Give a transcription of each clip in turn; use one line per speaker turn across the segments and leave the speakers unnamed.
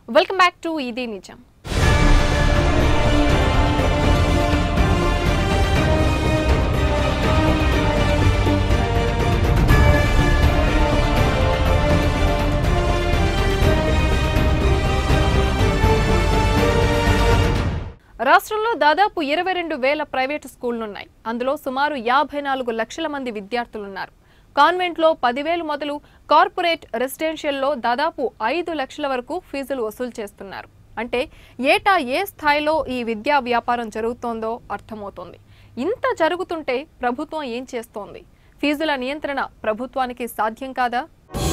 welcome back to ఇది నిజం రాష్ట్రంలో దాదాపు ఇరవై రెండు వేల ప్రైవేటు స్కూళ్లున్నాయి అందులో సుమారు యాభై నాలుగు లక్షల మంది విద్యార్థులున్నారు కాన్వెంట్లో పదివేలు మొదలు కార్పొరేట్ రెసిడెన్షియల్లో దాదాపు ఐదు లక్షల వరకు ఫీజులు వసూలు చేస్తున్నారు అంటే ఏటా ఏ స్థాయిలో ఈ విద్యా వ్యాపారం జరుగుతోందో అర్థమవుతోంది ఇంత జరుగుతుంటే ప్రభుత్వం ఏం చేస్తోంది ఫీజుల నియంత్రణ ప్రభుత్వానికి సాధ్యం కాదా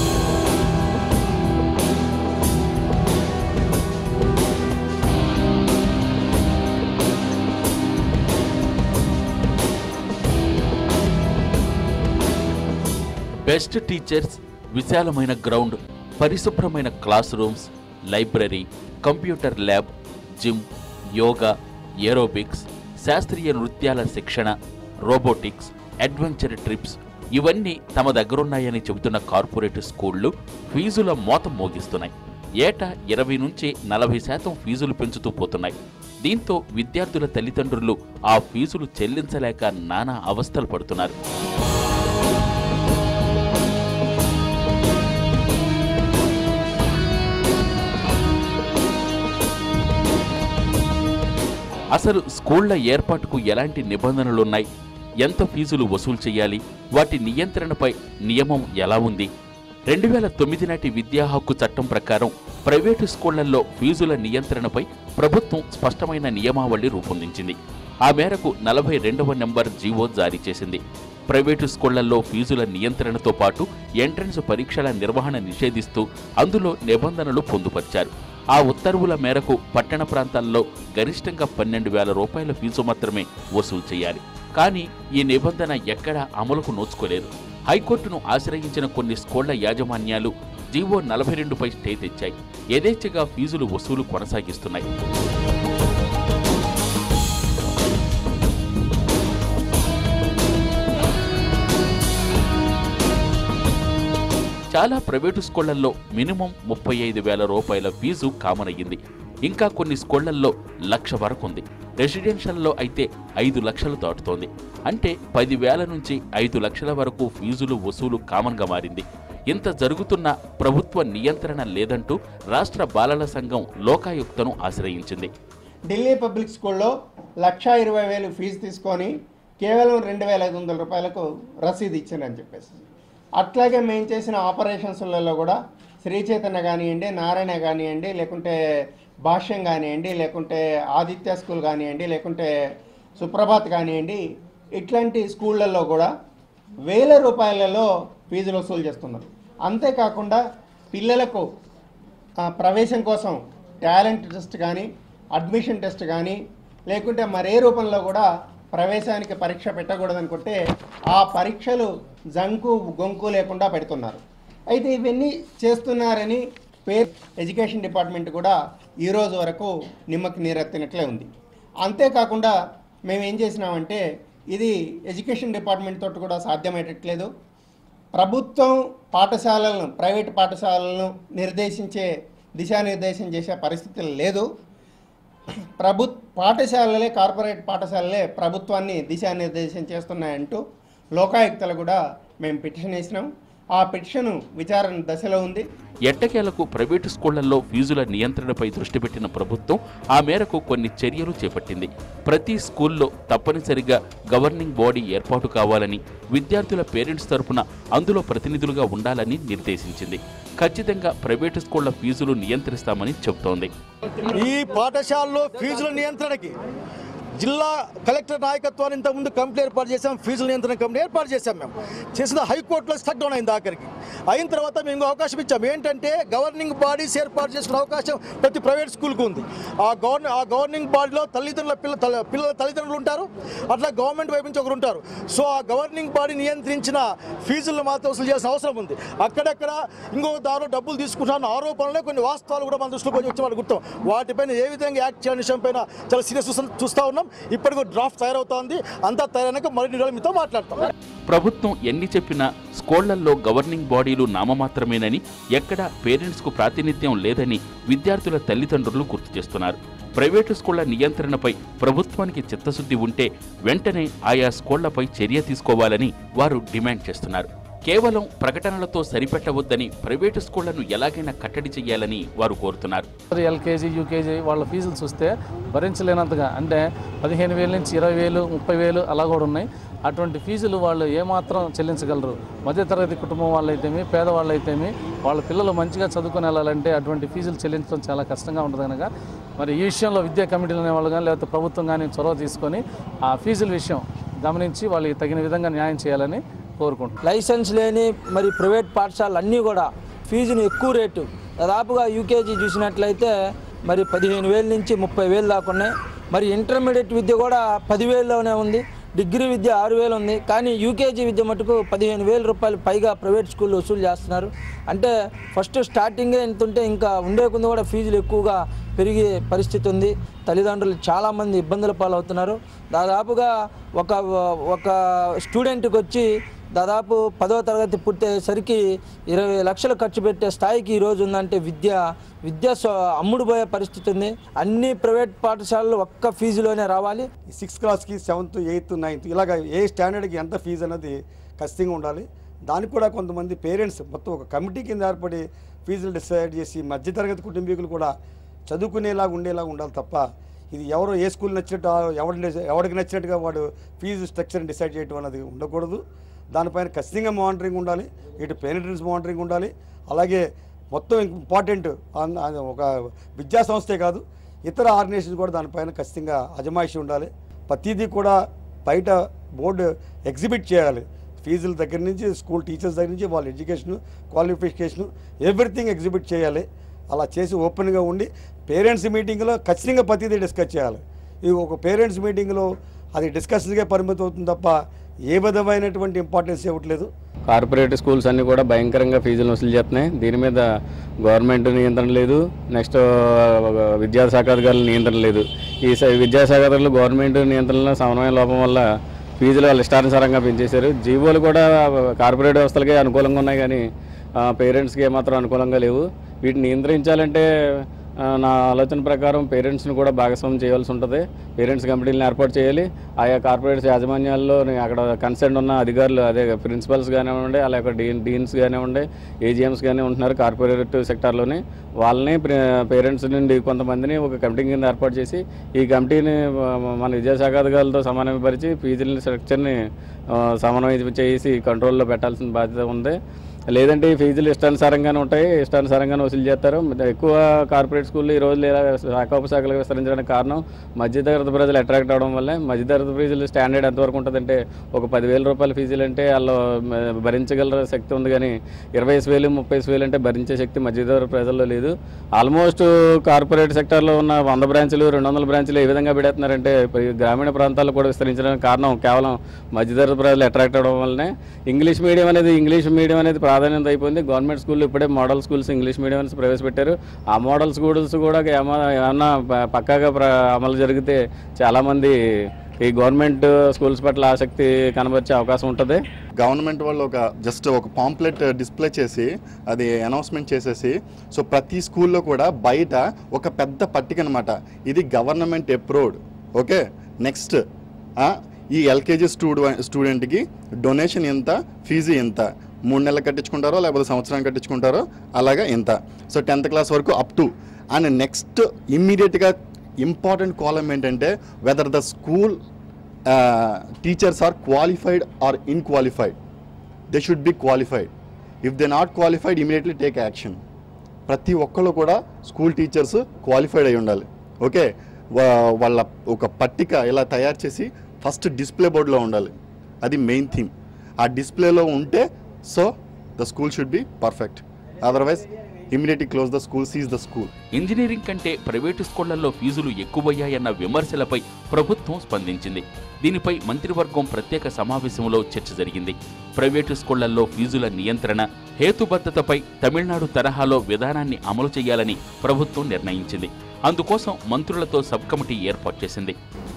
బెస్ట్ టీచర్స్ విశాలమైన గ్రౌండ్ పరిశుభ్రమైన class rooms library computer lab gym yoga aerobics శాస్త్రీయ నృత్యాల శిక్షణ రోబోటిక్స్ అడ్వెంచర్ ట్రిప్స్ ఇవన్నీ తమ దగ్గరున్నాయని చెబుతున్న కార్పొరేట్ స్కూళ్లు ఫీజుల మోతం మోగిస్తున్నాయి ఏటా ఇరవై నుంచి నలభై శాతం ఫీజులు పెంచుతూ పోతున్నాయి దీంతో విద్యార్థుల తల్లిదండ్రులు ఆ ఫీజులు చెల్లించలేక నానా అవస్థలు పడుతున్నారు అసలు స్కూళ్ల ఏర్పాటుకు ఎలాంటి నిబంధనలున్నాయి ఎంత ఫీజులు వసూలు చేయాలి వాటి నియంత్రణపై నియమం ఎలా ఉంది రెండు వేల తొమ్మిది నాటి విద్యా హక్కు చట్టం ప్రకారం ప్రైవేటు స్కూళ్లలో ఫీజుల నియంత్రణపై ప్రభుత్వం స్పష్టమైన నియమావళి రూపొందించింది ఆ మేరకు నలభై రెండవ నెంబర్ జీవో జారీ చేసింది ప్రైవేటు స్కూళ్లలో ఫీజుల నియంత్రణతో పాటు ఎంట్రన్స్ పరీక్షల నిర్వహణ నిషేధిస్తూ అందులో నిబంధనలు పొందుపరిచారు ఆ ఉత్తర్వుల మేరకు పట్టణ ప్రాంతాల్లో గరిష్టంగా పన్నెండు వేల రూపాయల ఫీజు మాత్రమే వసూలు చేయాలి కానీ ఈ నిబంధన ఎక్కడా అమలుకు నోచుకోలేదు హైకోర్టును ఆశ్రయించిన కొన్ని స్కూళ్ల యాజమాన్యాలు జీవో నలభై రెండుపై స్టే తెచ్చాయి యథేచ్ఛగా ఫీజులు వసూలు కొనసాగిస్తున్నాయి చాలా ప్రైవేటు స్కూళ్లలో మినిమం ముప్పై ఐదు వేల రూపాయల ఫీజు కామన్ అయ్యింది ఇంకా కొన్ని స్కూళ్లలో లక్ష వరకు ఉంది రెసిడెన్షియల్లో అయితే ఐదు లక్షలు దాటుతోంది అంటే పదివేల నుంచి ఐదు లక్షల వరకు ఫీజులు వసూలు కామన్గా మారింది ఇంత జరుగుతున్న ప్రభుత్వ నియంత్రణ లేదంటూ రాష్ట్ర బాలల సంఘం లోకాయుక్తను ఆశ్రయించింది
ఢిల్లీ పబ్లిక్ స్కూల్లో లక్షా ఇరవై వేలు ఫీజు తీసుకొని కేవలం రెండు వేల ఐదు వందల రూపాయలకు రసీదు ఇచ్చారని చెప్పేసి అట్లాగే మేము చేసిన ఆపరేషన్స్లలో కూడా శ్రీ చైతన్య కానివ్వండి నారాయణ కానివ్వండి లేకుంటే భాష్యం కానివ్వండి లేకుంటే ఆదిత్య స్కూల్ కానివ్వండి లేకుంటే సుప్రభాత్ కానివ్వండి ఇట్లాంటి స్కూళ్ళల్లో కూడా వేల రూపాయలలో ఫీజులు వసూలు చేస్తున్నారు అంతేకాకుండా పిల్లలకు ఆ, ప్రవేశం కోసం టాలెంట్ టెస్ట్ కానీ అడ్మిషన్ టెస్ట్ కానీ లేకుంటే మరే రూపంలో కూడా ప్రవేశానికి పరీక్ష పెట్టకూడదనుకుంటే ఆ పరీక్షలు జంకు గొంకు లేకుండా పెడుతున్నారు అయితే ఇవన్నీ చేస్తున్నారని పేర్ ఎడ్యుకేషన్ డిపార్ట్మెంట్ కూడా ఈ రోజు వరకు నిమ్మకి నీరెత్తినట్లే ఉంది అంతేకాకుండా మేము ఏం చేసినామంటే ఇది ఎడ్యుకేషన్ డిపార్ట్మెంట్ తోటి కూడా సాధ్యమయ్యేటట్లేదు ప్రభుత్వం పాఠశాలలను ప్రైవేట్ పాఠశాలలను నిర్దేశించే దిశానిర్దేశం చేసే పరిస్థితులు లేదు ప్రభు పాఠశాలలే కార్పొరేట్ పాఠశాలలే ప్రభుత్వాన్ని దిశానిర్దేశం చేస్తున్నాయంటూ లోకాయుక్తలు కూడా మేము పిటిషన్ వేసినాం ఆ పిటిషన్ విచారణ దశలో ఉంది
ఎట్టకేలకు ప్రైవేటు స్కూళ్లలో ఫీజుల నియంత్రణపై దృష్టి పెట్టిన ప్రభుత్వం ఆ మేరకు కొన్ని చర్యలు చేపట్టింది ప్రతి స్కూల్లో తప్పనిసరిగా గవర్నింగ్ బాడీ ఏర్పాటు కావాలని విద్యార్థుల పేరెంట్స్ తరపున అందులో ప్రతినిధులుగా ఉండాలని నిర్దేశించింది ఖచ్చితంగా ప్రైవేటు స్కూళ్ల ఫీజులు నియంత్రిస్తామని చెబుతోంది
ఈ పాఠశాలలో ఫీజుల నియంత్రణకి జిల్లా కలెక్టర్ నాయకత్వాన్ని ఇంతకుముందు కమిటీ ఏర్పాటు చేశాం ఫీజుల నియంత్రణ కమిటీ ఏర్పాటు చేశాం మేము చేసిన హైకోర్టులో స్టక్ డౌన్ అయింది ఆఖరికి అయిన తర్వాత మేము ఇంకో అవకాశం ఇచ్చాం ఏంటంటే గవర్నింగ్ బాడీస్ ఏర్పాటు చేసుకునే అవకాశం ప్రతి ప్రైవేట్ స్కూల్కి ఉంది ఆ గవర్న ఆ గవర్నింగ్ బాడీలో తల్లిదండ్రుల పిల్ల తల- పిల్లల తల్లిదండ్రులు ఉంటారు అట్లా గవర్నమెంట్ వైపు నుంచి ఒకరు ఉంటారు సో ఆ గవర్నింగ్ బాడీ నియంత్రించిన ఫీజులను మాత్రం వసూలు చేయాల్సిన అవసరం ఉంది అక్కడక్కడ ఇంకో దారిలో డబ్బులు తీసుకుంటున్న ఆరోపణలే కొన్ని వాస్తవాలు కూడా మన దృష్టిలో కొంచెం వచ్చి వాళ్ళు గుర్తాం వాటిపైన ఏ విధంగా యాక్ట్ చేయాలని విషయం పైన చాలా సీరియస్ చూస్తా ఉన్నాం ఇప్పటికి డ్రాఫ్ట్ తయారవుతోంది అంతా తయారైనాక మరిన్ని రోజులు మీతో మాట్లాడతాం
ప్రభుత్వం ఎన్ని చెప్పినా స్కూళ్లలో గవర్నింగ్ బాడీలు నామమాత్రమేనని ఎక్కడా పేరెంట్స్కు ప్రాతినిధ్యం లేదని విద్యార్థుల తల్లిదండ్రులు గుర్తు చేస్తున్నారు ప్రైవేటు స్కూళ్ల నియంత్రణపై ప్రభుత్వానికి చిత్తశుద్ధి ఉంటే వెంటనే ఆయా స్కూళ్లపై చర్య తీసుకోవాలని వారు డిమాండ్ చేస్తున్నారు కేవలం ప్రకటనలతో సరిపెట్టవద్దని ప్రైవేటు స్కూళ్లను ఎలాగైనా కట్టడి చేయాలని వారు కోరుతున్నారు
ఎల్కేజీ యూకేజీ వాళ్ళ ఫీజులు చూస్తే భరించలేనంతగా అంటే పదిహేను వేల నుంచి ఇరవై వేలు ముప్పై వేలు అలా కూడా ఉన్నాయి అటువంటి ఫీజులు వాళ్ళు ఏమాత్రం చెల్లించగలరు మధ్యతరగతి కుటుంబం వాళ్ళైతేమి పేదవాళ్ళైతేమి వాళ్ళ పిల్లలు మంచిగా చదువుకొని వెళ్ళాలంటే అటువంటి ఫీజులు చెల్లించడం చాలా కష్టంగా ఉంటుంది కనుక మరి ఈ విషయంలో విద్యా కమిటీలు అనే వాళ్ళు కానీ లేకపోతే ప్రభుత్వం కానీ చొరవ తీసుకొని ఆ ఫీజుల విషయం గమనించి వాళ్ళకి తగిన విధంగా న్యాయం చేయాలని కోరుకుంటున్నాను
లైసెన్స్ లేని మరి ప్రైవేట్ పాఠశాలలు అన్నీ కూడా ఫీజును ఎక్కువ రేటు దాదాపుగా యూకేజీ చూసినట్లయితే మరి పదిహేను వేల నుంచి ముప్పై వేలు దాకా ఉన్నాయి మరి ఇంటర్మీడియట్ విద్య కూడా పదివేలలోనే ఉంది డిగ్రీ విద్య ఆరు వేలు ఉంది కానీ యూకేజీ విద్య మటుకు పదిహేను వేల రూపాయలు పైగా ప్రైవేట్ స్కూల్లో వసూలు చేస్తున్నారు అంటే ఫస్ట్ స్టార్టింగే ఎంత ఉంటే ఇంకా ఉండే కొంది కూడా ఫీజులు ఎక్కువగా పెరిగే పరిస్థితి ఉంది తల్లిదండ్రులు చాలామంది ఇబ్బందుల పాలవుతున్నారు దాదాపుగా ఒక ఒక స్టూడెంట్కి వచ్చి దాదాపు పదో తరగతి పూర్తయ్యేసరికి ఇరవై లక్షలు ఖర్చు పెట్టే స్థాయికి ఈరోజు ఉందంటే విద్య విద్య స్వ- అమ్ముడుపోయే పరిస్థితి ఉంది అన్ని ప్రైవేట్ పాఠశాలలు ఒక్క ఫీజులోనే రావాలి
సిక్స్త్ క్లాస్కి సెవెంత్ ఎయిత్ నైన్త్ ఇలాగ ఏ స్టాండర్డ్కి ఎంత ఫీజు అనేది ఖచ్చితంగా ఉండాలి దానికి కూడా కొంతమంది పేరెంట్స్ మొత్తం ఒక కమిటీ కింద ఏర్పడి ఫీజులు డిసైడ్ చేసి మధ్యతరగతి కుటుంబీకులు కూడా చదువుకునేలాగా ఉండేలాగా ఉండాలి తప్ప ఇది ఎవరు ఏ స్కూల్ నచ్చినట్టు ఆ ఎవడి ఎవరికి నచ్చినట్టుగా వాడు ఫీజు స్ట్రక్చర్ని డిసైడ్ చేయడం అనేది ఉండకూడదు దానిపైన ఖచ్చితంగా మానిటరింగ్ ఉండాలి ఇటు పేరెంట్స్ మానిటరింగ్ ఉండాలి అలాగే మొత్తం ఇంపార్టెంట్ అన్- అది ఒక విద్యా సంస్థే కాదు ఇతర ఆర్గనైజేషన్స్ కూడా దానిపైన ఖచ్చితంగా అజమాయిషి ఉండాలి ప్రతిదీ కూడా బయట బోర్డు ఎగ్జిబిట్ చేయాలి ఫీజుల దగ్గర నుంచి స్కూల్ టీచర్స్ దగ్గర నుంచి వాళ్ళ ఎడ్యుకేషను క్వాలిఫికేషను ఎవ్రీథింగ్ ఎగ్జిబిట్ చేయాలి అలా చేసి ఓపెన్గా ఉండి పేరెంట్స్ మీటింగ్లో ఖచ్చితంగా ప్రతిదీ డిస్కస్ చేయాలి ఇది ఒక పేరెంట్స్ మీటింగ్లో అది డిస్కషన్గా పరిమితం అవుతుంది తప్ప ఏ విధమైనటువంటి ఇంపార్టెన్స్ ఇవ్వట్లేదు
కార్పొరేట్ స్కూల్స్ అన్నీ కూడా భయంకరంగా ఫీజులు వసూలు చేస్తున్నాయి దీని మీద గవర్నమెంట్ నియంత్రణ లేదు నెక్స్ట్ విద్యాశాఖ అధికారుల నియంత్రణ లేదు ఈ స- విద్యాశాఖ అధికారులు గవర్నమెంట్ నియంత్రణలో సమన్వయ లోపం వల్ల ఫీజులు వాళ్ళు ఇష్టానుసారంగా పెంచేశారు జీవోలు కూడా కార్పొరేట్ వ్యవస్థలకే అనుకూలంగా ఉన్నాయి కానీ పేరెంట్స్కి ఏమాత్రం అనుకూలంగా లేవు వీటిని నియంత్రించాలంటే ఆ, నా ఆలోచన ప్రకారం పేరెంట్స్ని కూడా భాగస్వామ్యం చేయాల్సి ఉంటుంది పేరెంట్స్ కమిటీలను ఏర్పాటు చేయాలి ఆయా కార్పొరేట్స్ యాజమాన్యాల్లో అక్కడ కన్సర్న్ ఉన్న అధికారులు అదే ప్రిన్సిపల్స్ కానివ్వండి అలాగే డీన్ డీన్స్ కానివ్వండి ఏజీఎంస్ కానీ ఉంటున్నారు కార్పొరేట్ సెక్టార్లోని వాళ్ళని పేరెంట్స్ నుండి కొంతమందిని ఒక కమిటీ కింద ఏర్పాటు చేసి ఈ కమిటీని ఆ, మన విద్యాశాఖ అధికారులతో సమన్వయపరిచి ఫీజుల స్ట్రక్చర్ని ఆ, సమన్వయం చేసి కంట్రోల్లో పెట్టాల్సిన బాధ్యత ఉంది లేదంటే ఈ ఫీజులు ఇష్టానుసారంగానే ఉంటాయి ఇష్టానుసారంగానే వసూలు చేస్తారు ఎక్కువ కార్పొరేట్ స్కూళ్ళు ఈ రోజు లేదా శాఖోపశాఖలకు విస్తరించడానికి కారణం మధ్యతరగతి ప్రజలు అట్రాక్ట్ అవడం వల్లే మధ్యతరగతి ఫీజులు స్టాండర్డ్ ఎంతవరకు ఉంటుందంటే ఒక పదివేల రూపాయల ఫీజులు అంటే వాళ్ళు మ- భరించగల శక్తి ఉంది కానీ ఇరవై వేలు ముప్పై వేలు అంటే భరించే శక్తి మధ్యతరగతి ప్రజల్లో లేదు ఆల్మోస్ట్ కార్పొరేట్ సెక్టార్లో ఉన్న వంద బ్రాంచులు రెండు వందల బ్రాంచులు ఏ విధంగా పెడుతున్నారంటే ఇప్పుడు ఈ గ్రామీణ ప్రాంతాల్లో కూడా విస్తరించడానికి కారణం కేవలం మధ్యతరగతి ప్రజలు అట్రాక్ట్ అవడం వల్లనే ఇంగ్లీష్ మీడియం అనేది ఇంగ్లీష్ మీడియం అనేది ప్రాధాన్యత అయిపోయింది గవర్నమెంట్ స్కూల్లో ఇప్పుడే మోడల్ స్కూల్స్ ఇంగ్లీష్ మీడియం అని ప్రవేశపెట్టారు ఆ మోడల్ స్కూల్స్ కూడా ఏమ- ఏమన్నా ప- పక్కాగా ప్ర- అమలు జరిగితే చాలామంది ఈ గవర్నమెంట్ స్కూల్స్ పట్ల ఆసక్తి కనబరిచే అవకాశం ఉంటుంది
గవర్నమెంట్ వాళ్ళు ఒక జస్ట్ ఒక పాంప్లెట్ డిస్ప్లే చేసి అది అనౌన్స్మెంట్ చేసేసి సో ప్రతి స్కూల్లో కూడా బయట ఒక పెద్ద పట్టిక అనమాట ఇది గవర్నమెంట్ అప్రూవ్డ్ ఓకే నెక్స్ట్ ఈ ఎల్కేజీ స్టూడ్ స్టూడెంట్కి డొనేషన్ ఎంత ఫీజు ఎంత మూడు నెలలు కట్టించుకుంటారో లేకపోతే సంవత్సరం కట్టించుకుంటారో అలాగా ఎంత సో టెన్త్ క్లాస్ వరకు అప్ టు అండ్ నెక్స్ట్ ఇమ్మీడియట్గా ఇంపార్టెంట్ కాలం ఏంటంటే whether the school teachers are qualified or unqualified they should be qualified if they not qualified immediately take action ప్రతి ఒక్కళ్ళు కూడా స్కూల్ టీచర్స్ క్వాలిఫైడ్ అయి ఉండాలి ఓకే వా- వాళ్ళ ఒక పట్టిక ఇలా తయారు చేసి ఫస్ట్ డిస్ప్లే బోర్డులో ఉండాలి అది మెయిన్ థీమ్ ఆ డిస్ప్లేలో ఉంటే so the school should be perfect otherwise immediately close the school seize the school
engineering కంటే ప్రైవేటు స్కూళ్లలో ఫీజులు ఎక్కువయ్యాయన్న విమర్శలపై ప్రభుత్వం స్పందించింది దీనిపై మంత్రివర్గం ప్రత్యేక సమావేశంలో చర్చ జరిగింది ప్రైవేటు స్కూళ్లలో ఫీజుల నియంత్రణ హేతుబద్ధతపై తమిళనాడు తరహాలో విధానాన్ని అమలు చేయాలని ప్రభుత్వం నిర్ణయించింది అందుకోసం మంత్రులతో సబ్ కమిటీ ఏర్పాటు చేసింది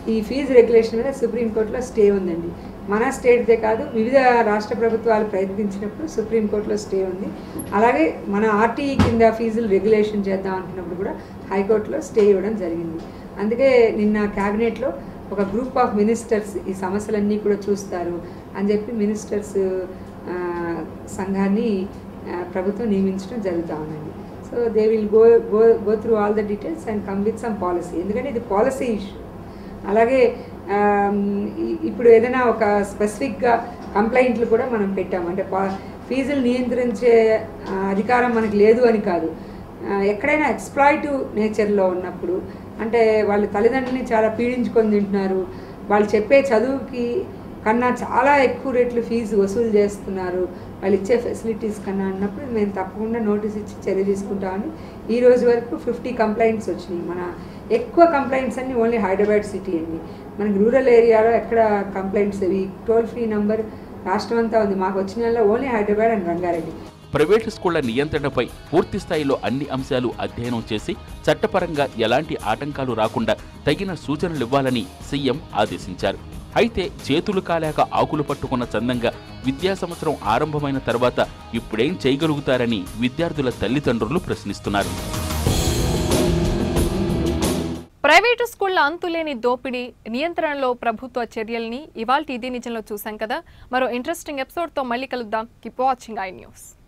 ఈ ఫీజు రెగ్యులేషన్ మీద సుప్రీంకోర్టులో స్టే ఉందండి మన స్టేట్దే కాదు వివిధ రాష్ట్ర ప్రభుత్వాలు ప్రయత్నించినప్పుడు సుప్రీంకోర్టులో స్టే ఉంది అలాగే మన ఆర్టీఈ కింద ఫీజులు రెగ్యులేషన్ చేద్దాం అనుకున్నప్పుడు కూడా హైకోర్టులో స్టే ఇవ్వడం జరిగింది అందుకే నిన్న క్యాబినెట్లో ఒక గ్రూప్ ఆఫ్ మినిస్టర్స్ ఈ సమస్యలన్నీ కూడా చూస్తారు అని చెప్పి మినిస్టర్స్ ఆ, సంఘాన్ని ఆ, ప్రభుత్వం నియమించడం జరుగుతూ ఉందండి so they will go go go through all the details and come with some policy ఎందుకంటే ఇది పాలసీ ఇష్యూ అలాగే ఆమ్, ఇ- ఇప్పుడు ఏదైనా ఒక స్పెసిఫిక్గా కంప్లైంట్లు కూడా మనం పెట్టాము అంటే పా- ఫీజులు నియంత్రించే ఆ, అధికారం మనకు లేదు అని కాదు ఆ, ఎక్కడైనా ఎక్స్ప్లాయిటివ్ నేచర్లో ఉన్నప్పుడు అంటే వాళ్ళ తల్లిదండ్రులని చాలా పీడించుకొని తింటున్నారు వాళ్ళు చెప్పే చదువుకి కన్నా చాలా ఎక్కువ రేట్లు ఫీజు వసూలు చేస్తున్నారు వాళ్ళు ఇచ్చే ఫెసిలిటీస్ కన్నా అన్నప్పుడు మేము తప్పకుండా నోటీస్ ఇచ్చి చర్య తీసుకుంటామని ఈ రోజు వరకు ఫిఫ్టీ కంప్లైంట్స్ వచ్చినాయి మన ఎక్కువ కంప్లైంట్స్ అన్ని ఓన్లీ హైదరాబాద్ సిటీ అండి మనకి రూరల్ ఏరియాలో ఎక్కడ కంప్లైంట్స్ అవి టోల్ ఫ్రీ నంబర్ రాష్ట్రం అంతా ఉంది మాకు వచ్చిన only Hyderabad and Rangareddy
private స్కూళ్ల నియంత్రణపై పూర్తి స్థాయిలో అన్ని అంశాలు అధ్యయనం చేసి చట్టపరంగా ఎలాంటి ఆటంకాలు రాకుండా తగిన సూచనలివ్వాలని సీఎం ఆదేశించారు అయితే చేతులు కాలేక ఆకులు పట్టుకున్న చందంగా విద్యా సంవత్సరం ఆరంభమైన తర్వాత ఇప్పుడేం చేయగలుగుతారని విద్యార్థుల తల్లిదండ్రులు ప్రశ్నిస్తున్నారు
ప్రైవేటు స్కూళ్ల అంతులేని దోపిడీ నియంత్రణలో ప్రభుత్వ చర్యల్ని ఇవాల్టి ఇది నిజంలో చూసాం కదా మరో ఇంట్రెస్టింగ్ ఎపిసోడ్తో మళ్ళీ కలుద్దాం కీప్ వాచింగ్ ఐ న్యూస్